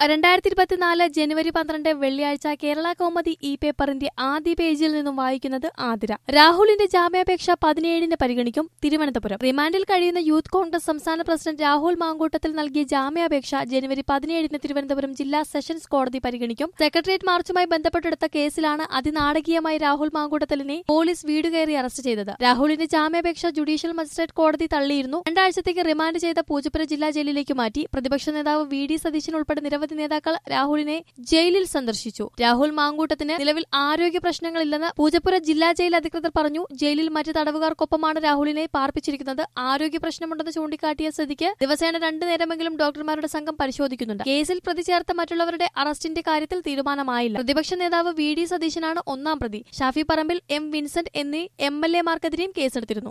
രണ്ടായിരത്തി ഇരുപത്തിനാല് ജനുവരി പന്ത്രണ്ട് വെള്ളിയാഴ്ച കേരള കൗമുദി ഇ പേപ്പറിന്റെ ആദ്യ പേജിൽ നിന്നും വായിക്കുന്നത് ആതിര രാഹുലിന്റെ ജാമ്യാപേക്ഷ പതിനേഴിന് പരിഗണിക്കും തിരുവനന്തപുരം റിമാൻഡിൽ കഴിയുന്ന യൂത്ത് കോൺഗ്രസ് സംസ്ഥാന പ്രസിഡന്റ് രാഹുൽ മാങ്കൂട്ടത്തിൽ നൽകിയ ജാമ്യാപേക്ഷ ജനുവരി പതിനേഴിന് തിരുവനന്തപുരം ജില്ലാ സെഷൻസ് കോടതി പരിഗണിക്കും സെക്രട്ടേറിയറ്റ് മാർച്ചുമായി ബന്ധപ്പെട്ടെടുത്ത കേസിലാണ് അതിനാടകീയമായി രാഹുൽ മാങ്കൂട്ടത്തലിനെ പോലീസ് വീട് കയറി അറസ്റ്റ് ചെയ്തത് രാഹുലിന്റെ ജാമ്യാപേക്ഷ ജുഡീഷ്യൽ മജിസ്ട്രേറ്റ് കോടതി തള്ളിയിരുന്നു രണ്ടാഴ്ചത്തേക്ക് റിമാൻഡ് ചെയ്ത പൂജപ്പുര ജില്ലാ ജയിലിലേക്ക് മാറ്റി പ്രതിപക്ഷ നേതാവ് വി ഡി സതീശൻ ഉൾപ്പെടെ നിരവധി നേതാക്കൾ രാഹുലിനെ ജയിലിൽ സന്ദർശിച്ചു രാഹുൽ മാങ്കൂട്ടത്തിന് നിലവിൽ ആരോഗ്യ പ്രശ്നങ്ങളില്ലെന്ന് പൂജപ്പുര ജില്ലാ ജയിൽ അധികൃതർ പറഞ്ഞു ജയിലിൽ മറ്റ് തടവുകാർക്കൊപ്പമാണ് രാഹുലിനെ പാർപ്പിച്ചിരിക്കുന്നത് ആരോഗ്യ പ്രശ്നമുണ്ടെന്ന് ചൂണ്ടിക്കാട്ടിയ സ്ഥിതിക്ക് ദിവസേന രണ്ടു നേരമെങ്കിലും ഡോക്ടർമാരുടെ സംഘം പരിശോധിക്കുന്നുണ്ട് കേസിൽ പ്രതി ചേർത്ത മറ്റുള്ളവരുടെ അറസ്റ്റിന്റെ കാര്യത്തിൽ തീരുമാനമായില്ല പ്രതിപക്ഷ നേതാവ് വി ഡി സതീശനാണ് ഒന്നാം പ്രതി ഷാഫി പറമ്പിൽ എം വിൻസെന്റ് എന്നീ എം എൽ എമാർക്കെതിരെയും കേസെടുത്തിരുന്നു